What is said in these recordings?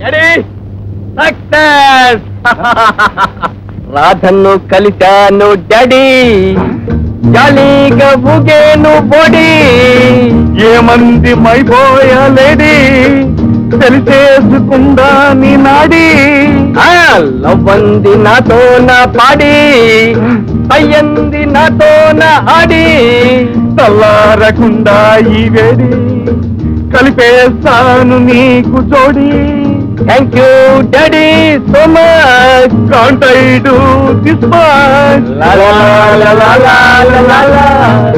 Success రాధన్ను కలిశాను daddy జాలీగా ఊగేను బోడి ఏమంది మైపోయలేడి తెలిసేసుకుందా నీ నాడి లవ్వంది నాతో నా పాడి పయ్యంది నాతో నా ఆడి తల్లారకుండా ఈ వేడి కలిపేస్తాను నీకు జోడి thank you daddy so much can't I do this much లా లా లా లా లా లా లా లా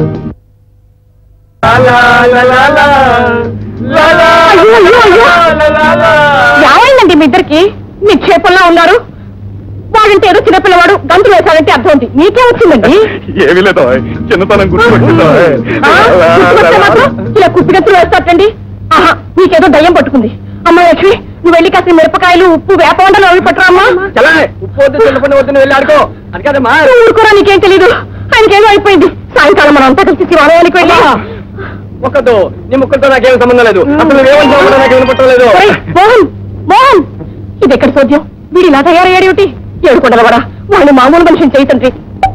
లా లా లా లా లా లా అయ్యో, అయ్యో, అయ్యో. లా లా లా. ఏమైందండి మీ ఇద్దరికి నిక్షేపంలో ఉన్నారు వాడంటే ఏదో చిన్నపిల్లవాడు గంతులు వేశాడంటే అర్థం ఉంది మీకే వచ్చిందండి ఏమీ లేదు చిన్నతనం గుర్తుపెట్టిందో ఆ, గుర్తుకొస్తే మాత్రం ఇలా కుప్పి గంతులు వేస్తాటండి ఆహా మీకేదో దయ్యం పట్టుకుంది అమ్మా లక్ష్మి నువ్వు వెళ్ళి కాసిన మిరపకాయలు ఉప్పు వేప వంటలు అవి పట్టురా అమ్మా చలా ఉప్పు వద్దు చిన్నపని వద్దు వెళ్ళి ఆడుకో అది కదమ్మా నువ్వు ఊరుకోరా నీకేం తెలీదు ఆయనకేదో అయిపోయింది సాయంకాలం మనం అంతా కలిసి శివాలయానికి వెళ్ళి ఒక్కదు నీ ముక్కలతో నాకేం సంబంధం లేదు అసలు నువ్వేమని కూడా నాకు వినపట్టలేదు ఒరేయ్, మోహన్ మోహన్ ఇది ఎక్కడ సోద్యం వీడు ఇలా తయారయ్యాడేమిటి ఏడుకొండల కూడా వాడిని మామూలు మనిషిని చేయి తండ్రి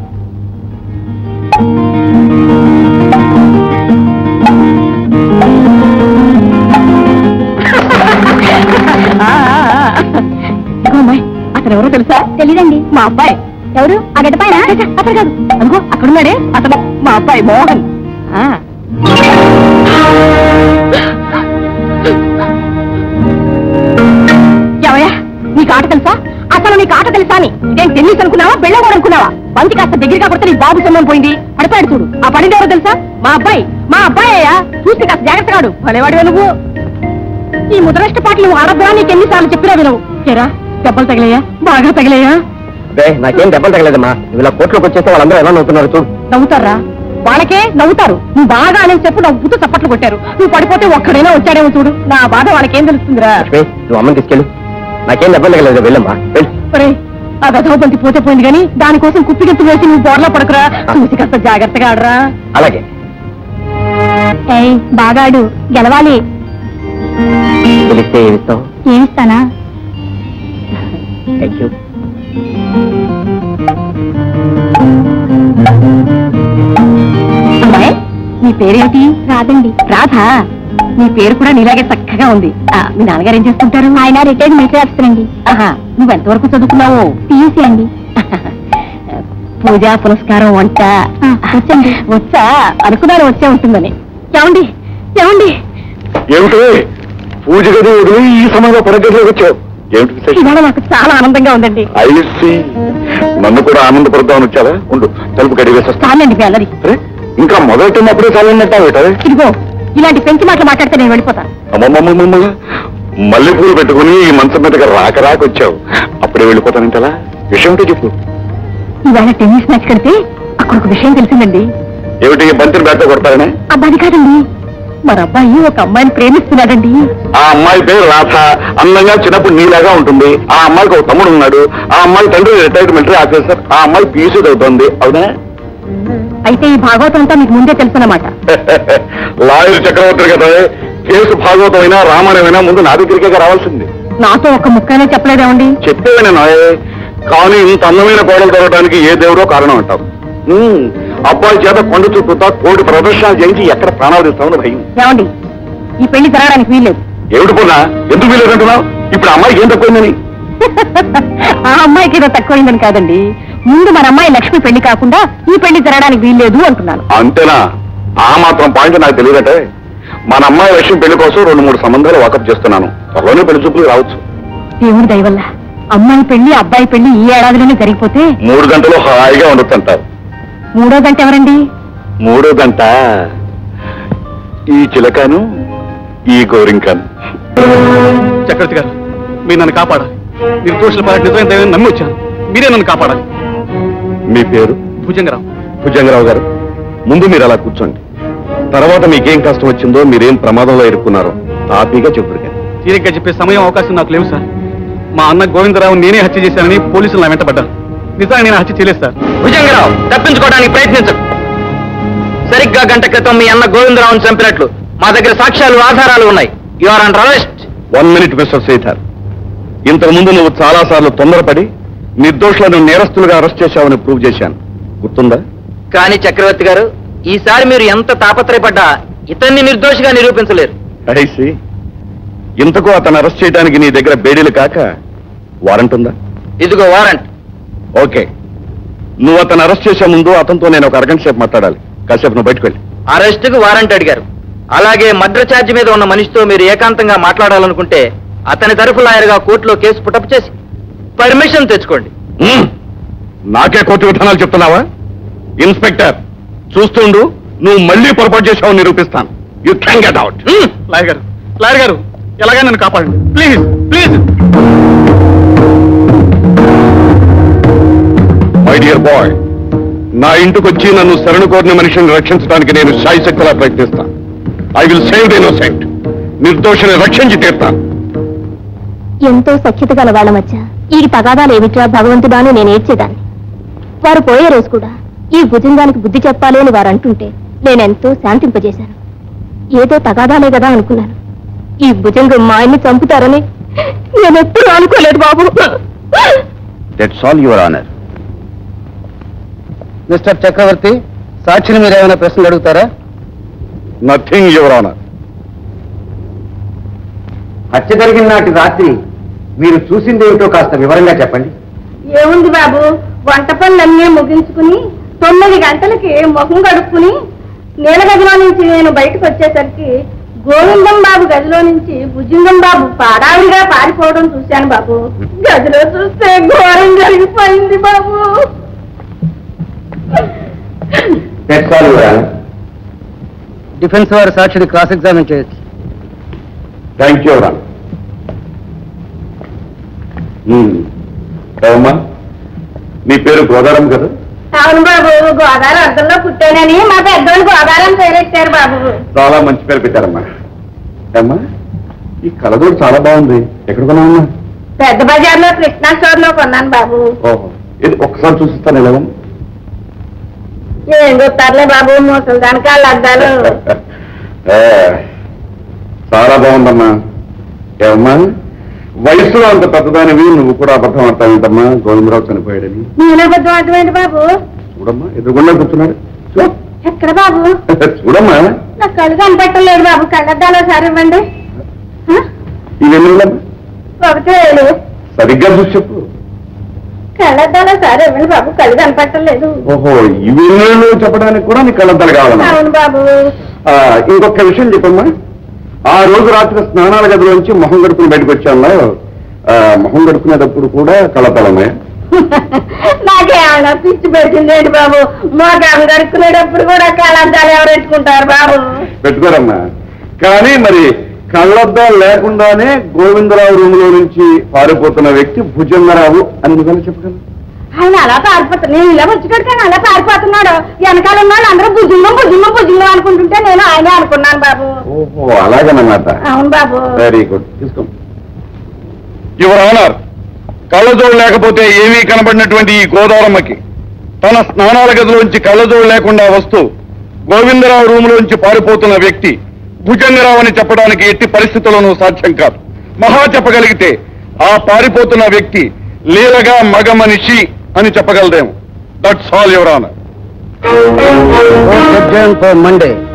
ఇదిగో అమ్మాయి అతను ఎవరో తెలుసా తెలీదండి మా అబ్బాయి ఎవరు ఆ గడ్డ పైన అతను కాదు అనుకో అక్కడున్నాడే అతను మా అబ్బాయి మోహన్ ఆ. ఏమయ్యా నీకు ఆట తెలుసా అసలు నీకు ఆట తెలుసా అని ఇదేం టెన్నిస్ అనుకున్నావా బెళ్ళగూడ అనుకున్నావా బంతి కాస్త దగ్గరగా కొడితే నీ బాబు సొమ్మం పోయింది పడిపోయాడు చూడు ఆ పడింది ఎవరో తెలుసా మా అబ్బాయి మా అబ్బాయి అయ్యా చూస్తే కాస్త జాగ్రత్తగా ఆడు భలేవాడివే నువ్వు ఈ ముద్రష్ట పాటలు నువ్వు ఆడద్దా నీకు ఎన్నిసార్లు చెప్పినా వినవు ఏరా దెబ్బలు తగిలేయా బాగా తగిలేయా నాకేం దెబ్బలు తగలేదమ్మా ఇలా కోట్లోకి వచ్చేస్తే వాళ్ళందరూ ఎలా నవ్వుతున్నారు చూడు నవ్వుతారా వాళ్ళకే నవ్వుతారు నువ్వు బాగా అని చెప్పు నవ్వుతూ చప్పట్లు కొట్టారు నువ్వు పడిపోతే ఒక్కడైనా వచ్చాడేమో చూడు నా బాధ వాళ్ళకేం తెలుస్తుందిరా లక్ష్మి నువ్వు అమ్మని తీసుకెళ్ళు నాకేం దెబ్బలు తగలేదు వెళ్ళమ్మా వెళ్ళి ఒరేయ్, ఆ గధవ బంతి పోతే పోయింది కానీ దానికోసం కుప్పిగెత్తు వేసి నువ్వు బోర్లా పడకురా చూసి కాస్త జాగ్రత్తగా ఆడరా అలాగే బాగాడు గెలవాలి గెలిస్తే ఏమిస్తావు ఏమిస్తానా థ్యాంక్ యూ అమ్మాయి నీ పేరేంటి రాదండి రాధా నీ పేరు కూడా నీలాగే చక్కగా ఉంది ఆ, మీ నాన్నగారు ఏం చేస్తుంటారు ఆయన రిటైర్డ్ మిలిటరీ ఆఫీసర్ అండి ఆహా నువ్వు ఎంతవరకు చదువుకున్నావు టీసీ అండి పూజ పురస్కారం వంట వచ్చండి వచ్చా అనుకున్నాను వచ్చే ఉంటుందని ఏమండి ఏమండి ఏమిటి పూజ గది వదిలి ఈ సమయంలో పరగదిలోకి వచ్చావు ఏమిటి విశేషం ఇవాళ నాకు చాలా ఆనందంగా ఉందండి ఐసి నన్ను కూడా ఆనందపడతామని వచ్చావా ఉండు తలుపు గడి వేసేస్తా చాలండి మీ అల్లరి అరే, ఇంకా మొదలెట్టినప్పుడే చాలన్నట్టావు ఇదిగో ఇలాంటి పెంచి మాటలు మాట్లాడితే నేను వెళ్ళిపోతాను అమ్మమ్మమ్మమ్మ మల్లెపూలు పెట్టుకుని ఈ మంచం మీదకి రాక రాక వచ్చావు అప్పుడే వెళ్ళిపోతానంటలా విషయం ఏంటో చెప్పు ఇవాళ టెన్నిస్ మ్యాచ్ కడితే అక్కడ ఒక విషయం తెలిసిందండి ఏమిటి ఈ బంతిని బ్యాట్ కొడతారనే అబ్బాయి కాదండి మరి అబ్బాయి ఒక అమ్మాయిని ప్రేమిస్తున్నాడండి ఆ అమ్మాయి పేరు రాధ అందంగా చిన్నప్పుడు నీలాగా ఉంటుంది ఆ అమ్మాయికి ఒక తమ్ముడు ఉన్నాడు ఆ అమ్మాయి తండ్రి రిటైర్డ్ మిలిటరీ ఆఫీసర్ ఆ అమ్మాయి పీసీ చదువుతోంది అవునా అయితే ఈ భాగవతం అంతా మీకు ముందే తెలుసన్నమాట లాయర్ చక్రవర్తి కదా కేసు భాగవతం అయినా రామాయణమైనా ముందు నా దగ్గరికే రావాల్సింది నాతో ఒక ముక్కనే చెప్పలేదేమండి చెప్పేవనే నాయే కానీ ఇంత అందమైన కోడలు దొరకడానికి ఏ దేవుడో కారణం అంటాం ఉమ్, అబ్బాయి చేత కొండ చుట్టూతా కోటి ప్రదర్శనలు చేయించి ఎక్కడ ప్రాణాలు తీస్తామని భయం ఏమండి ఈ పెళ్లి జరగడానికి వీల్లేదు ఏమిటి పొన్నా ఎందుకు వీలేదంటున్నావు ఇప్పుడు ఆ అమ్మాయికి ఏం తక్కువైందని ఆ అమ్మాయికి ఏదో తక్కువైందని కాదండి ముందు మన అమ్మాయి లక్ష్మి పెళ్లి కాకుండా ఈ పెళ్లి జరగడానికి వీల్లేదు అంటున్నాను అంతేనా ఆ మాత్రం పాయింట్ నాకు తెలియదటే మన అమ్మాయి విషయం పెళ్లి కోసం రెండు మూడు సంబంధాలు వాకప్ చేస్తున్నాను త్వరలోనే పెళ్లి చూపులు రావచ్చు దేవుడి దయ వల్ల అమ్మాయి పెళ్లి అబ్బాయి పెళ్లి ఈ ఏడాదిలోనే జరిగిపోతే మూడు గంటలు హాయిగా ఉండొచ్చు అంటారు మూడో గంట ఎవరండి మూడో గంట ఈ చిలకను ఈ గోరింకను చక్రవర్తి గారు మీరు నన్ను కాపాడాలి నిర్దోషుల పాలన నిజమైన దైవం నమ్మి వచ్చాను మీరే నన్ను కాపాడాలి మీ పేరు భుజంగరావు భుజంగరావు గారు ముందు మీరు అలా కూర్చోండి తర్వాత మీకేం కష్టం వచ్చిందో మీరేం ప్రమాదంలో ఇరుక్కున్నారో తాపీగా చెప్పుడు కానీ తీరిగ్గా చెప్పే సమయం అవకాశం నాకు లేవు సార్ మా అన్న గోవిందరావు నేనే హత్య చేశానని పోలీసులు నా వెంటబడ్డారు నిజానికి నేను హత్య చేయలేదు సార్ భుజంగరావు తప్పించుకోవడానికి ప్రయత్నించు సరిగ్గా గంట క్రితం మీ అన్న గోవిందరావును చంపినట్లు మా దగ్గర సాక్ష్యాలు ఆధారాలు ఉన్నాయి you are under arrest one minute mister Sridhar ఇంతకు ముందు నువ్వు చాలా సార్లు తొందరపడి నిర్దోషులను నేరస్తులుగా అరెస్ట్ చేశావని ప్రూవ్ చేశాను గుర్తుందా కానీ చక్రవర్తి గారు ఈసారి మీరు ఎంత తాపత్రయపడ్డా ఇతన్ని నిర్దోషిగా నిరూపించలేరు ఐసి ఇంతకు అతను అరెస్ట్ చేయడానికి నీ దగ్గర బేడీలు కాక వారెంట్ ఉందా ఇదిగో వారంట్ ఓకే నువ్వు అతను అరెస్ట్ చేసే ముందు అతనితో నేను ఒక అరగంట సేపు మాట్లాడాలి కాసేపు నువ్వు బయటకు వెళ్ళి అరెస్ట్ కు వారంట్ అడిగారు అలాగే మర్డర్ ఛార్జ్ మీద ఉన్న మనిషితో మీరు ఏకాంతంగా మాట్లాడాలనుకుంటే అతని తరఫు లాయర్గా కోర్టులో కేసు పుటప్ చేసి పర్మిషన్ తెచ్చుకోండి మ్మ్. నాకే కోర్టు విధానాలు చెప్తున్నావా ఇన్స్పెక్టర్ చూస్తుండు నువ్వు మళ్ళీ పొరపాటు చేసావు నిరూపిస్తాను you can get out lawyer గారు లాయర్ గారు ఎలాగైనా నన్ను కాపాడండి please please my dear boy నా ఇంటికి వచ్చి నన్ను శరణు కోరిన మనిషిని రక్షించడానికి నేను శాయశక్తిలా ప్రయత్నిస్తాను I will save the innocent నిర్దోషిని రక్షించి తీర్తాను ఎంతో సఖ్యత గల వాళ్ళ మధ్య ఈ తగాదాలు ఏమిట్రా భగవంతుడా అని నేను ఏడ్చేదాన్ని వారు పోయే రోజు కూడా ఈ భుజంగానికి బుద్ధి చెప్పాలి అని వారు అంటుంటే నేనెంతో శాంతింపజేశాను ఏదో తగాదాలే కదా అనుకున్నాను ఈ భుజంగం మా ఆయన్ని చంపుతారని నేను ఎప్పుడు అనుకోలేదు బాబు that's all your honour mister Chakravarthi సాక్షిని మీరు ఏమైనా ప్రశ్నలు అడుగుతారా నథింగ్ యువర్ ఆనర్ హత్య జరిగిన నాటి రాత్రి మీరు చూసింది ఏమిటో కాస్త వివరంగా చెప్పండి ఏముంది బాబు వంట పనులన్నీ ముగించుకుని తొమ్మిది గంటలకి ముఖం కడుక్కుని నీళ్ళ గదిలో నుంచి నేను బయటకు వచ్చేసరికి గోవిందం బాబు గదిలో నుంచి భుజంగం బాబు పాడావిడిగా పారిపోవడం చూశాను బాబు గదిలో చూస్తే ఘోరం జరిగిపోయింది బాబు that's all your honour defence వారి సాక్షిని క్రాస్ ఎగ్జామిన్ చేయొచ్చు థ్యాంక్ యూ రా ఏమమ్మా నీ పేరు గోదారం కదా అవును బాబు గోదావరి అర్థంలో పుట్టానని మా పెద్దోళ్ళు గోదావరం పేరెట్టారు బాబు చాలా మంచి పేరు పెట్టారమ్మా ఏమ్మా ఈ కలదోడు చాలా బాగుంది ఎక్కడ కొన్నావమ్మా పెద్ద బజార్లో కృష్ణా స్టోర్ లో కొన్నాను బాబు ఓహో ఇది ఒక్కసారి చూసిస్తాను ఎలా ఏం చూస్తారులే బాబు ముసలి దానికి వాళ్ళు అద్దాలు చాలా బాగుందమ్మా ఏమమ్మా వయసులో అంత పెద్దదానివి నువ్వు కూడా అబద్ధం ఆడతావేంటమ్మా గోవిందరావు చనిపోయాడని నేను అబద్ధం అర్థమైంది బాబు చూడమ్మా ఎదురుగుండా కూర్చున్నాడు చూ. ఎక్కడ బాబు చూడమ్మా నా కళ్ళు కనపట్టలేదు బాబు కళ్ళద్దాలో సార్ ఇవ్వండి హ? ఇవన్నీ ఒకటి వేలు సరిగ్గా చూసి చెప్పు కళ్ళద్దాలో సార్ ఇవ్వండి బాబు కళ్ళు కనపట్టలేదు ఓహో ఇవన్నీ చెప్పడానికి కూడా నీ కళ్ళద్దాలు కావాలమ్మా అవును బాబు ఆ, ఇంకొక విషయం చెప్పమ్మా ఆ రోజు రాత్రి స్నానాల గదిలోంచి మొహం గడుపుని బయటకు వచ్చాను ఆ, మొహం గడుపుకునేటప్పుడు కూడా కళ్ళద్దాలు ఉన్నాయా నాకేమన్నా పిచ్చి పెట్టింది ఏంటి బాబు మోకాలు గడుక్కునేటప్పుడు కూడా కళ్ళద్దాలు ఎవరు ఎట్టుకుంటారు బాబు పెట్టుకోరమ్మా కానీ మరి కళ్ళద్దాలు లేకుండానే గోవిందరావు రూమ్ లో నుంచి పారిపోతున్న వ్యక్తి భుజంగరావు అని నువ్వు చెప్పగలవు ఆయన అలా పారిపోతున్నా నేను ఇలా వచ్చాడు కానీ అలా పారిపోతున్నాడు వెనకాల ఉన్న వాళ్ళు అందరూ భుజంగం భుజంగం భుజంగం అనుకుంటుంటే నేను ఆయనే అనుకున్నాను బాబు ఓహో అలాగనమాట అవును బాబు వెరీ గుడ్ తీసుకో యువర్ ఆనర్ కళ్ళజోడు లేకపోతే ఏమీ కనబడినటువంటి ఈ గోదావరమ్మకి తన స్నానాల గదిలోంచి కళ్ళజోడు లేకుండా వస్తూ గోవిందరావు రూములోంచి పారిపోతున్న వ్యక్తి భుజంగరావు అని చెప్పడానికి ఎట్టి పరిస్థితుల్లోనూ సాధ్యం కాదు మహా చెప్పగలిగితే ఆ పారిపోతున్న వ్యక్తి లీలగా మగ మనిషి అని చెప్పగలదేమో that's all your honour Monday